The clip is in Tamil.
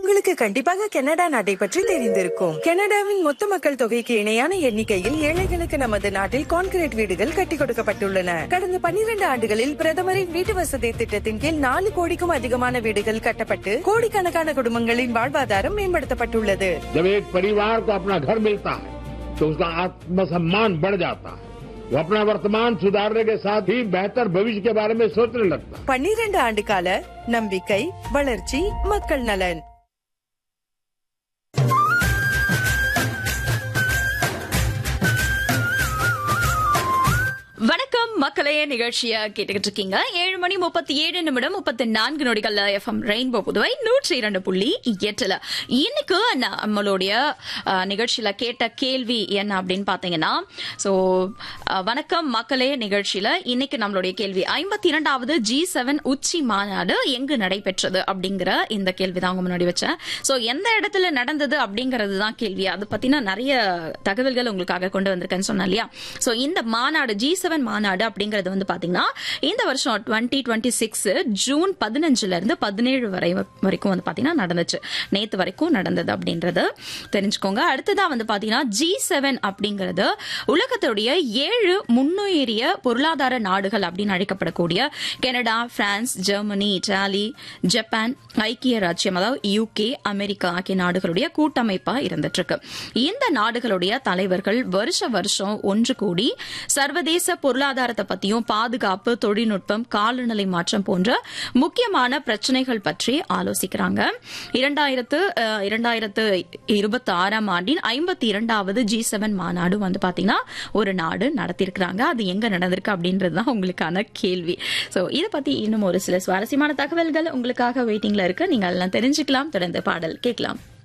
உங்களுக்கு கண்டிப்பாக கனடா நாட்டை பற்றி தெரிந்திருக்கும் கனடாவின் மொத்த மக்கள் தொகைக்கு இணையான எண்ணிக்கையில் ஏழைகளுக்கு நமது நாட்டில் கான்கிரீட் வீடுகள் கட்டி கொடுக்கப்பட்டுள்ளன கடந்த 12 ஆண்டுகளில் பிரதமரின் வீட்டு வசதி திட்டத்தின் கீழ் நாலு கோடிக்கும் அதிகமான வீடுகள் கட்டப்பட்டு கோடிக்கணக்கான குடும்பங்களின் வாழ்வாதாரம் மேம்படுத்தப்பட்டுள்ளது जब एक परिवार को अपना घर मिलता है तो उसका आत्मसम्मान बढ़ जाता है वो अपना वर्तमान सुधारने के साथ ही बेहतर भविष्य के बारे में सोचने लगता है 12 ஆண்டு கால நம்பிக்கை வளர்ச்சி மக்கள் நலன் வணக்கம் மக்களே நிகழ்ச்சிய கேட்டுக்கிட்டு இருக்கீங்க ஏழு மணி முப்பத்தி ஏழு நிமிடம் முப்பத்தி நான்கு நொடிகள்ல எஃப்எம் ரெயின்போ புதுவை நூற்றி இரண்டு புள்ளி எட்டுல இன்னைக்கு நம்மளுடைய அஹ், நிகழ்ச்சியில கேட்ட கேள்வி என்ன அப்படின்னு பாத்தீங்கன்னா சோ வணக்கம் மக்களே நிகழ்ச்சியில இன்னைக்கு நம்மளுடைய கேள்வி ஐம்பத்தி இரண்டாவது ஜி செவன் உச்சி மாநாடு எங்கு நடைபெற்றது அப்படிங்கிற இந்த கேள்வி தான் உங்க முன்னாடி வச்சேன் சோ எந்த இடத்துல நடந்தது அப்படிங்கிறது தான் கேள்வி அது பத்தின நிறைய தகவல்கள் உங்களுக்காக கொண்டு வந்திருக்கேன்னு சொன்னேன் இல்லையா சோ இந்த மாநாடு ஜி செவன் மாநாடு அப்படிங்கறது வந்து பாத்தீங்கன்னா இந்த வருஷம் டுவெண்ட்டி டுவெண்ட்டி சிக்ஸ் ஜூன் பதினஞ்சுல இருந்து பதினேழு வரை வரைக்கும் வந்து பாத்தீங்கன்னா நடந்துச்சு நேத்து வரைக்கும் நடந்தது அப்படின்றது தெரிஞ்சுக்கோங்க அடுத்ததா வந்து பாத்தீங்கன்னா ஜி செவன் அப்படிங்கிறது உலகத்துடைய ஏழு முன்னுயரிய பொருளாதார நாடுகள் அப்படின்னு அழைக்கப்படக்கூடிய Canada France Germany Italy Japan ஐக்கிய ராஜ்யம் அதாவது யூகே அமெரிக்கா ஆகிய நாடுகளுடைய கூட்டமைப்பா இருந்துட்டு இருக்கு இந்த நாடுகளுடைய தலைவர்கள் வருஷ வருஷம் ஒன்று கூடி சர்வதேச பொருளாதாரத்தை பத்தியும் பாதுகாப்பு தொழில்நுட்பம் காலநிலை மாற்றம் போன்ற முக்கியமான பிரச்சனைகள் பற்றி ஆலோசிக்கிறாங்க இரண்டாயிரத்து அஹ், இரண்டாயிரத்து இருபத்தி ஆறாம் ஆண்டின் ஐம்பத்தி இரண்டாவது ஜி செவன் மாநாடு வந்து பாத்தீங்கன்னா ஒரு நாடு நடத்தியிருக்கிறாங்க அது எங்க நடந்திருக்கு அப்படின்றது தான் உங்களுக்கான கேள்வி சோ இதை பத்தி இன்னும் ஒரு சில சுவாரஸ்யமான தகவல்கள் உங்களுக்காக வெயிட்டிங்ல இருக்கு நீங்க அதெல்லாம் தெரிஞ்சுக்கலாம் தொடர்ந்து பாடல் கேட்கலாம்